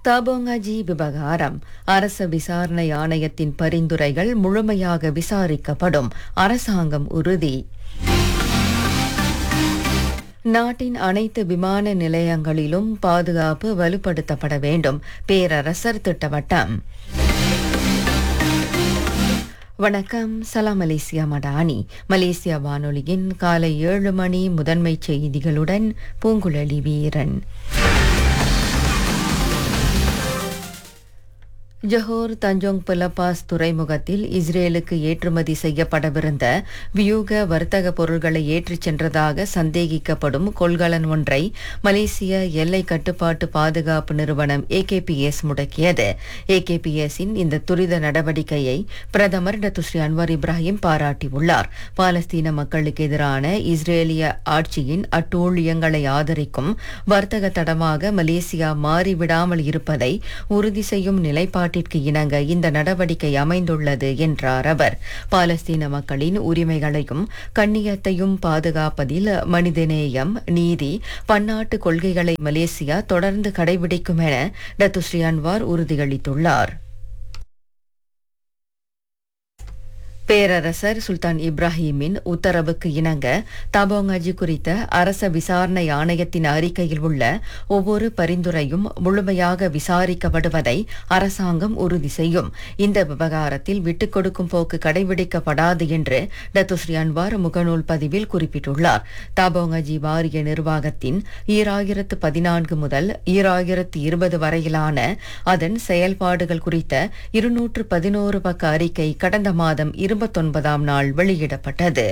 தபோங்கஜி விவகாரம் அரச விசாரணை ஆணையத்தின் பரிந்துரைகள் முழுமையாக விசாரிக்கப்படும் அரசாங்கம் உறுதி நாட்டின் அனைத்து விமான நிலையங்களிலும் பாதுகாப்பு வலுப்படுத்தப்பட வேண்டும் பேரரசர் திட்டவட்டம் வணக்கம் சலாம் மலேசியா மடானி மலேசியா வானொலியின் காலை ஏழு மணி முதன்மை செய்திகளுடன் பூங்குழலி வீரன் ஜஹோர் தஞ்சோங் புலபாஸ் துறைமுகத்தில் இஸ்ரேலுக்கு ஏற்றுமதி செய்யப்படவிருந்த வியூக வர்த்தக பொருட்களை ஏற்றிச் சென்றதாக சந்தேகிக்கப்படும் கொள்கலன் ஒன்றை மலேசிய எல்லை கட்டுப்பாட்டு பாதுகாப்பு நிறுவனம் ஏகேபிஎஸ் முடக்கியது ஏகேபிஎஸ்ஸின் இந்த துரித நடவடிக்கையை பிரதமர் டத்துஸ்ரீ அன்வார் இப்ராஹிம் பாராட்டியுள்ளார் பாலஸ்தீன மக்களுக்கு எதிரான இஸ்ரேலிய ஆட்சியின் அட்டூழியங்களை ஆதரிக்கும் வர்த்தக தடமாக மலேசியா மாறிவிடாமல் இருப்பதை உறுதி செய்யும் நிலைப்பாடு நிலைப்பாட்டிற்கு இணங்க இந்த நடவடிக்கை அமைந்துள்ளது என்றார் அவர் பாலஸ்தீன மக்களின் உரிமைகளையும் கண்ணியத்தையும் பாதுகாப்பதில் மனிதநேயம் நீதி பன்னாட்டு கொள்கைகளை மலேசியா தொடர்ந்து கடைபிடிக்கும் என டத்துஸ்ரீ அன்வார் உறுதியளித்துள்ளார் பேரரசர் சுல்தான் இப்ராஹிமின் உத்தரவுக்கு இணங்க தபோங்கஜி குறித்த அரச விசாரணை ஆணையத்தின் அறிக்கையில் உள்ள ஒவ்வொரு பரிந்துரையும் முழுமையாக விசாரிக்கப்படுவதை அரசாங்கம் உறுதி செய்யும் இந்த விவகாரத்தில் விட்டுக் கொடுக்கும் போக்கு கடைபிடிக்கப்படாது என்று டத்துஸ்ரீ அன்வார் முகநூல் பதிவில் குறிப்பிட்டுள்ளார் தபோங்கஜி வாரிய நிர்வாகத்தின் ஈராயிரத்து பதினான்கு முதல் ஈராயிரத்து இருபது வரையிலான அதன் செயல்பாடுகள் குறித்த இருநூற்று பதினோரு பக்க அறிக்கை கடந்த மாதம் இருபத்தொன்பதாம் நாள் வெளியிடப்பட்டது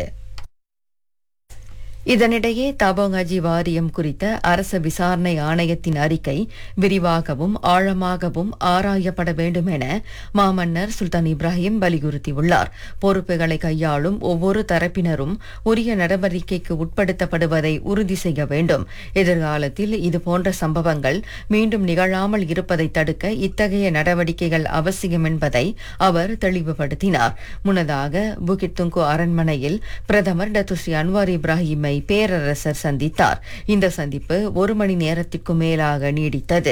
இதனிடையே தபோங்கஜி வாரியம் குறித்த அரச விசாரணை ஆணையத்தின் அறிக்கை விரிவாகவும் ஆழமாகவும் ஆராயப்பட வேண்டும் என மாமன்னர் சுல்தான் இப்ராஹிம் வலியுறுத்தியுள்ளார் பொறுப்புகளை கையாளும் ஒவ்வொரு தரப்பினரும் உரிய நடவடிக்கைக்கு உட்படுத்தப்படுவதை உறுதி செய்ய வேண்டும் எதிர்காலத்தில் இதுபோன்ற சம்பவங்கள் மீண்டும் நிகழாமல் இருப்பதை தடுக்க இத்தகைய நடவடிக்கைகள் அவசியம் என்பதை அவர் தெளிவுபடுத்தினார் முன்னதாக புகித் துங்கு அரண்மனையில் பிரதமர் டத்துஸ்ரீ அன்வார் இப்ராஹிமை பேரரசர் சந்தித்தார் இந்த சந்திப்பு ஒரு மணி நேரத்திற்கு மேலாக நீடித்தது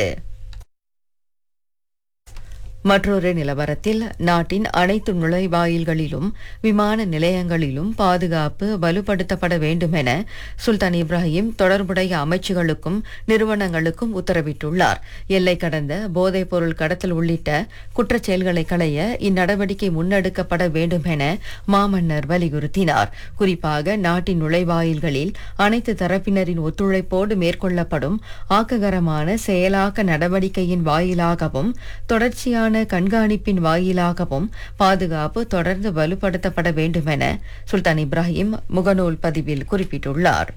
மற்றொரு நிலவரத்தில் நாட்டின் அனைத்து நுழைவாயில்களிலும் விமான நிலையங்களிலும் பாதுகாப்பு வலுப்படுத்தப்பட வேண்டும் என சுல்தான் இப்ராஹிம் தொடர்புடைய அமைச்சுகளுக்கும் நிறுவனங்களுக்கும் உத்தரவிட்டுள்ளார் எல்லை கடந்த போதைப் பொருள் கடத்தல் உள்ளிட்ட குற்றச் செயல்களை களைய இந்நடவடிக்கை முன்னெடுக்கப்பட வேண்டும் என மாமன்னர் வலியுறுத்தினார் குறிப்பாக நாட்டின் நுழைவாயில்களில் அனைத்து தரப்பினரின் ஒத்துழைப்போடு மேற்கொள்ளப்படும் ஆக்ககரமான செயலாக்க நடவடிக்கையின் வாயிலாகவும் தொடர்ச்சியான கண்காணிப்பின் வாயிலாகவும் பாதுகாப்பு தொடர்ந்து வலுப்படுத்தப்பட வேண்டும் என சுல்தான் இப்ராஹிம் முகநூல் பதிவில் குறிப்பிட்டுள்ளார்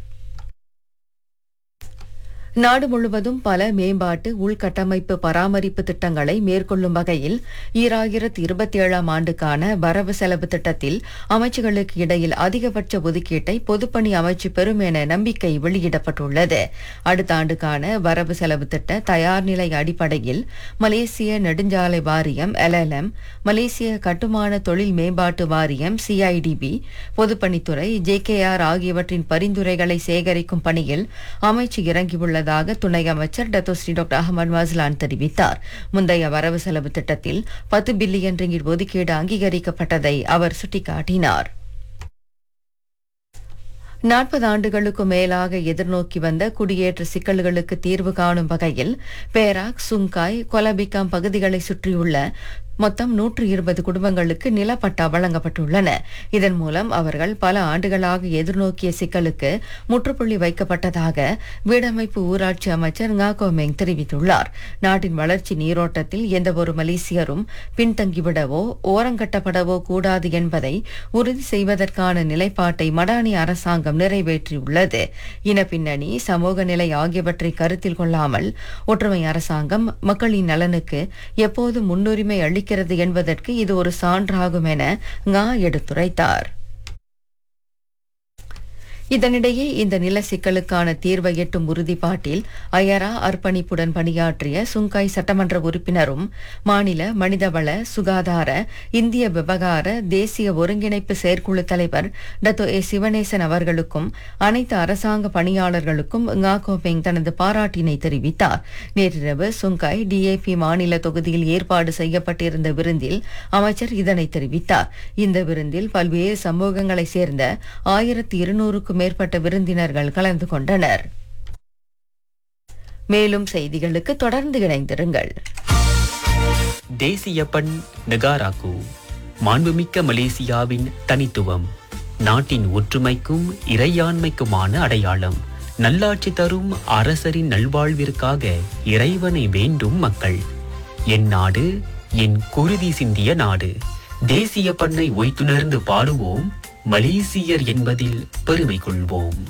நாடு முழுவதும் பல மேம்பாட்டு உள்கட்டமைப்பு பராமரிப்பு திட்டங்களை மேற்கொள்ளும் வகையில் ஈராயிரத்து இருபத்தி ஏழாம் ஆண்டுக்கான வரவு செலவு திட்டத்தில் அமைச்சுகளுக்கு இடையில் அதிகபட்ச ஒதுக்கீட்டை பொதுப்பணி அமைச்சு பெறும் என நம்பிக்கை வெளியிடப்பட்டுள்ளது அடுத்த ஆண்டுக்கான வரவு செலவு திட்ட தயார் நிலை அடிப்படையில் மலேசிய நெடுஞ்சாலை வாரியம் எல்எல்எம் மலேசிய கட்டுமான தொழில் மேம்பாட்டு வாரியம் சிஐடிபி பொதுப்பணித்துறை ஜேகேஆர் ஆகியவற்றின் பரிந்துரைகளை சேகரிக்கும் பணியில் அமைச்சு இறங்கியுள்ள உள்ளதாக துணை அமைச்சர் டத்தோஸ்ரீ டாக்டர் அகமது மஸ்லான் தெரிவித்தார் முந்தைய வரவு செலவு திட்டத்தில் பத்து பில்லியன் ரிங்கிட் ஒதுக்கீடு அங்கீகரிக்கப்பட்டதை அவர் சுட்டிக்காட்டினார் நாற்பது ஆண்டுகளுக்கு மேலாக எதிர்நோக்கி வந்த குடியேற்ற சிக்கல்களுக்கு தீர்வு காணும் வகையில் பேராக் சுங்காய் கொலபிகாம் பகுதிகளை சுற்றியுள்ள மொத்தம் நூற்று இருபது குடும்பங்களுக்கு நிலப்பட்டா வழங்கப்பட்டுள்ளன இதன் மூலம் அவர்கள் பல ஆண்டுகளாக எதிர்நோக்கிய சிக்கலுக்கு முற்றுப்புள்ளி வைக்கப்பட்டதாக வீடமைப்பு ஊராட்சி அமைச்சர் ngakoமெங் தெரிவித்துள்ளார் நாட்டின் வளர்ச்சி நீரோட்டத்தில் எந்தவொரு மலேசியரும் பின்தங்கிவிடவோ ஓரங்கட்டப்படவோ கூடாது என்பதை உறுதி செய்வதற்கான நிலைப்பாட்டை மடானி அரசாங்கம் நிறைவேற்றியுள்ளது இன பின்னணி சமூக நிலை ஆகியவற்றை கருத்தில் கொள்ளாமல் ஒற்றுமை அரசாங்கம் மக்களின் நலனுக்கு எப்போது முன்னுரிமை அளிக்க இருக்கிறது என்பதற்கு இது ஒரு சான்றாகும் என ngா எடுத்துரைத்தார் இதனிடையே இந்த நில சிக்கலுக்கான தீர்வை எட்டும் உறுதிப்பாட்டில் அயரா அர்ப்பணிப்புடன் பணியாற்றிய சுங்காய் சட்டமன்ற உறுப்பினரும் மாநில மனிதவள சுகாதார இந்திய விவகார தேசிய ஒருங்கிணைப்பு செயற்குழு தலைவர் டத்தோ ஏ சிவனேசன் அவர்களுக்கும் அனைத்து அரசாங்க பணியாளர்களுக்கும் ngako பெங் தனது பாராட்டினை தெரிவித்தார் நேற்றிரவு சுங்காய் டிஏபி மாநில தொகுதியில் ஏற்பாடு செய்யப்பட்டிருந்த விருந்தில் அமைச்சர் இதனை தெரிவித்தார் இந்த விருந்தில் பல்வேறு சமூகங்களைச் சேர்ந்த ஆயிரத்தி இருநூறுக்கும் மேற்பட்ட விருந்தினர்கள் கலந்து கொண்டனர் மேலும் செய்திகளுக்கு தொடர்ந்து இணைந்திருங்கள் தேசிய பண் நெகாராக்கு மாண்புமிக்க மலேசியாவின் தனித்துவம் நாட்டின் ஒற்றுமைக்கும் இறையாண்மைக்குமான அடையாளம் நல்லாட்சி தரும் அரசரின் நல்வாழ்விற்காக இறைவனை வேண்டும் மக்கள் என் நாடு என் குருதி சிந்திய நாடு தேசிய பண்ணை ஒய்த்துணர்ந்து பாடுவோம் மலேசியர் என்பதில் பெருமை கொள்வோம்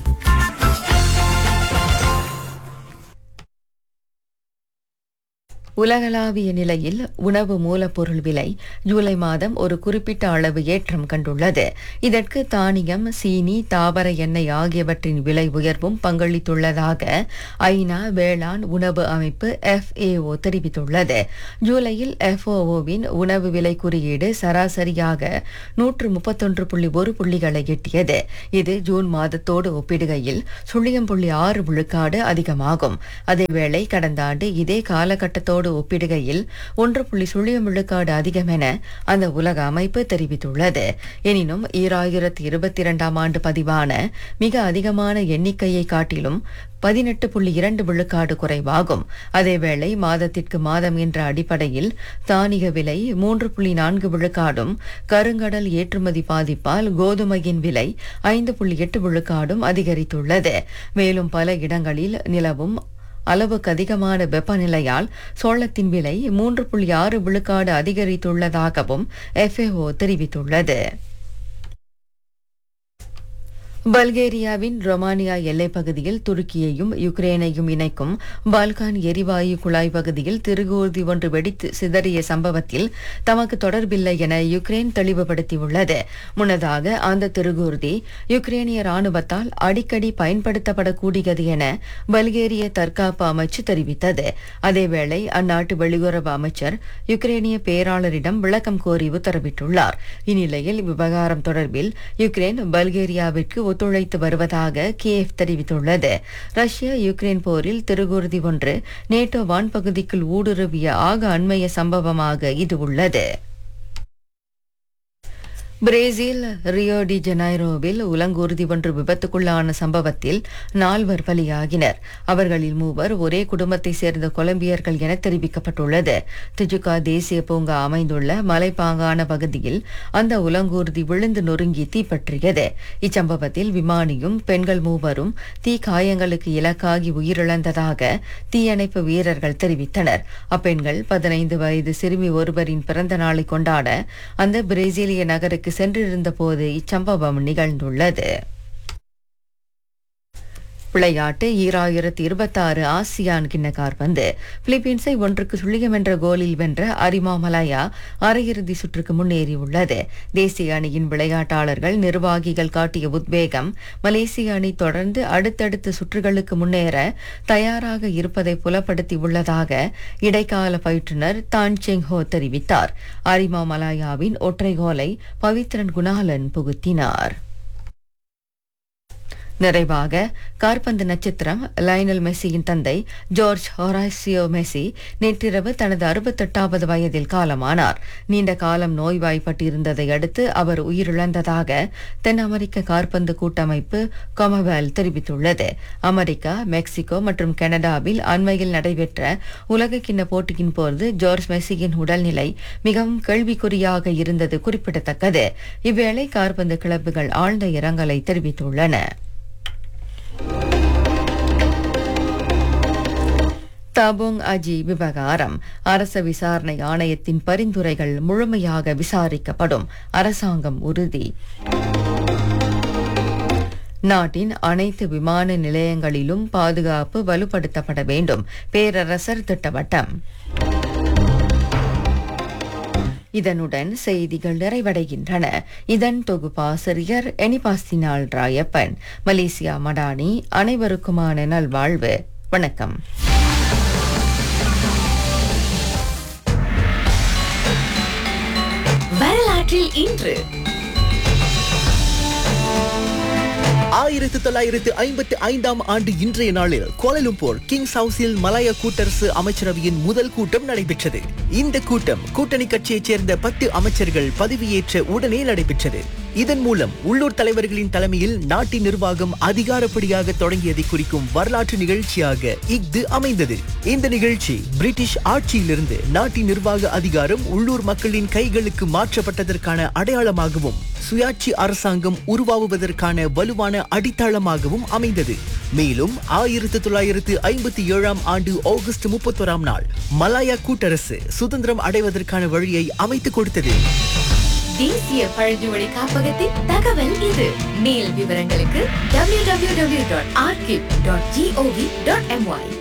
உலகளாவிய நிலையில் உணவு மூலப்பொருள் விலை ஜூலை மாதம் ஒரு குறிப்பிட்ட அளவு ஏற்றம் கண்டுள்ளது இதற்கு தானியம் சீனி தாவர எண்ணெய் ஆகியவற்றின் விலை உயர்வும் பங்களித்துள்ளதாக ஐநா வேளாண் உணவு அமைப்பு FAO தெரிவித்துள்ளது ஜூலையில் FAO-வின் உணவு விலை குறியீடு சராசரியாக நூற்று முப்பத்தொன்று புள்ளி ஒரு புள்ளிகளை எட்டியது இது ஜூன் மாதத்தோடு ஒப்பிடுகையில் சுழியம் புள்ளி ஆறு விழுக்காடு அதிகமாகும் அதேவேளை கடந்த ஆண்டு இதே காலகட்டத்தோடு ஒப்பிடுகையில் ஒன்று புள்ளி சுழியம் விழுக்காடு அதிகம் என அந்த உலக அமைப்பு தெரிவித்துள்ளது எனினும் ஈராயிரத்தி இருபத்தி இரண்டாம் ஆண்டு பதிவான மிக அதிகமான எண்ணிக்கையை காட்டிலும் பதினெட்டு புள்ளி இரண்டு விழுக்காடு குறைவாகும் அதேவேளை மாதத்திற்கு மாதம் என்ற அடிப்படையில் தானிய விலை மூன்று புள்ளி நான்கு விழுக்காடும் கருங்கடல் ஏற்றுமதி பாதிப்பால் கோதுமையின் விலை ஐந்து புள்ளி எட்டு விழுக்காடும் அதிகரித்துள்ளது மேலும் பல இடங்களில் நிலவும் அளவுக்கு அதிகமான வெப்பநிலையால் சோளத்தின் விலை மூன்று புள்ளி ஆறு விழுக்காடு அதிகரித்துள்ளதாகவும் FAO தெரிவித்துள்ளது பல்கேரியாவின் ரொமானியா எல்லைப் பகுதியில் துருக்கியையும் யுக்ரேனையும் இணைக்கும் பால்கான் எரிவாயு குழாய் பகுதியில் திருகூர்தி ஒன்று வெடித்து சிதறிய சம்பவத்தில் தமக்கு தொடர்பில்லை என யுக்ரைன் தெளிவுபடுத்தியுள்ளது முன்னதாக அந்த திருகூர்தி யுக்ரேனிய ராணுவத்தால் அடிக்கடி பயன்படுத்தப்படக்கூடியது என பல்கேரிய தற்காப்பு அமைச்சு தெரிவித்தது அதேவேளை அந்நாட்டு வெளியுறவு அமைச்சர் யுக்ரேனிய பேராளரிடம் விளக்கம் கோரி உத்தரவிட்டுள்ளார் இந்நிலையில் விவகாரம் தொடர்பில் யுக்ரைன் பல்கேரியாவிற்கு ஒத்துழைத்து வருவதாக கியேவ் தெரிவித்துள்ளது ரஷ்யா யுக்ரைன் போரில் திருகுருதி ஒன்று நேட்டோ வான்பகுதிக்குள் ஊடுருவிய ஆக அண்மைய சம்பவமாக இது உள்ளது பிரேசில் ரியோ டி ஜெனைரோவில் உலங்கூர்தி ஒன்று விபத்துக்குள்ளான சம்பவத்தில் நால்வர் பலியாகினர் அவர்களில் மூவர் ஒரே குடும்பத்தைச் சேர்ந்த கொலம்பியர்கள் என தெரிவிக்கப்பட்டுள்ளது திஜுகா தேசிய பூங்கா அமைந்துள்ள மலைப்பாங்கான பகுதியில் அந்த உலங்கூர்தி விழுந்து நொறுங்கி தீப்பற்றியது இச்சம்பவத்தில் விமானியும் பெண்கள் மூவரும் தீ காயங்களுக்கு இலக்காகி உயிரிழந்ததாக தீயணைப்பு வீரர்கள் தெரிவித்தனர் அப்பெண்கள் பதினைந்து வயது சிறுமி ஒருவரின் பிறந்த நாளை கொண்டாட அந்த பிரேசிலிய நகருக்கு சென்றிருந்த போது இச்சம்பவம் நிகழ்ந்துள்ளது விளையாட்டு ஈராயிரத்தி இருபத்தாறு ஆசியான் கிண்ண காற்பந்து பிலிப்பீன்ஸை ஒன்றுக்கு சுழியம் என்ற கோலில் வென்ற அரிமா மலாயா அரையிறுதி சுற்றுக்கு முன்னேறியுள்ளது தேசிய அணியின் விளையாட்டாளர்கள் நிர்வாகிகள் காட்டிய உத்வேகம் மலேசிய அணி தொடர்ந்து அடுத்தடுத்த சுற்றுகளுக்கு முன்னேற தயாராக இருப்பதை புலப்படுத்தியுள்ளதாக இடைக்கால பயிற்றுனர் தான் செங் ஹோ தெரிவித்தார் அரிமா மலாயாவின் ஒற்றை கோலை பவித்ரன் குணாலன் புகுத்தினார் நிறைவாக கார்பந்து நட்சத்திரம் லயனல் மெஸ்ஸியின் தந்தை ஜார்ஜ் ஹொராசியோ மெஸ்ஸி நேற்றிரவு தனது அறுபத்தெட்டாவது வயதில் காலமானார் நீண்ட காலம் நோய்வாய்ப்பட்டிருந்ததை அடுத்து அவர் உயிரிழந்ததாக தென் அமெரிக்க கார்பந்து கூட்டமைப்பு கொமவேல் தெரிவித்துள்ளது அமெரிக்கா மெக்சிகோ மற்றும் கனடாவில் அண்மையில் நடைபெற்ற உலகக்கிண்ண போட்டியின் போது ஜார்ஜ் மெஸ்ஸியின் உடல்நிலை மிகவும் கேள்விக்குறியாக இருந்தது குறிப்பிடத்தக்கது இவ்வேளை கார்பந்து கிளப்புகள் ஆழ்ந்த இரங்கலை தெரிவித்துள்ளன தபோங் அஜி விவகாரம் அரச விசாரணை ஆணையத்தின் பரிந்துரைகள் முழுமையாக விசாரிக்கப்படும் அரசாங்கம் உறுதி நாட்டின் அனைத்து விமான நிலையங்களிலும் பாதுகாப்பு வலுப்படுத்தப்பட வேண்டும் பேரரசர் திட்டவட்டம் இதனுடன் செய்திகள் நிறைவடைகின்றன இதன் தொகுப்பாசிரியர் எனிபாஸ்தினால் ராயப்பன் மலேசியா மடானி அனைவருக்குமான நல்வாழ்வு வணக்கம் வரலாற்றில் இன்று ஆயிரத்து தொள்ளாயிரத்து ஐம்பத்து ஐந்தாம் ஆண்டு இன்றைய நாளில் கோலலும்பூர் கிங்ஸ் ஹவுஸில் மலாய கூட்டரசு அமைச்சரவையின் முதல் கூட்டம் நடைபெற்றது இந்த கூட்டம் கூட்டணி கட்சியைச் சேர்ந்த பத்து அமைச்சர்கள் பதவியேற்ற உடனே நடைபெற்றது இதன் மூலம் உள்ளூர் தலைவர்களின் தலைமையில் நாட்டின் நிர்வாகம் அதிகாரப்படியாக தொடங்கியதை குறிக்கும் வரலாற்று நிகழ்ச்சியாக இஃது அமைந்தது இந்த நிகழ்ச்சி பிரிட்டிஷ் ஆட்சியிலிருந்து நாட்டின் நிர்வாக அதிகாரம் உள்ளூர் மக்களின் கைகளுக்கு மாற்றப்பட்டதற்கான அடையாளமாகவும் சுயாட்சி அரசாங்கம் உருவாகுவதற்கான வலுவான அடித்தளமாகவும் அமைந்தது மேலும் ஆயிரத்து தொள்ளாயிரத்து ஐம்பத்தி ஏழாம் ஆண்டு ஆகஸ்ட் முப்பத்தோராம் நாள் மலாயா கூட்டரசு சுதந்திரம் அடைவதற்கான வழியை அமைத்துக் கொடுத்தது தேசிய பழங்குடி காப்பகத்தின் தகவல் இது மேல் விவரங்களுக்கு www.archive.gov.my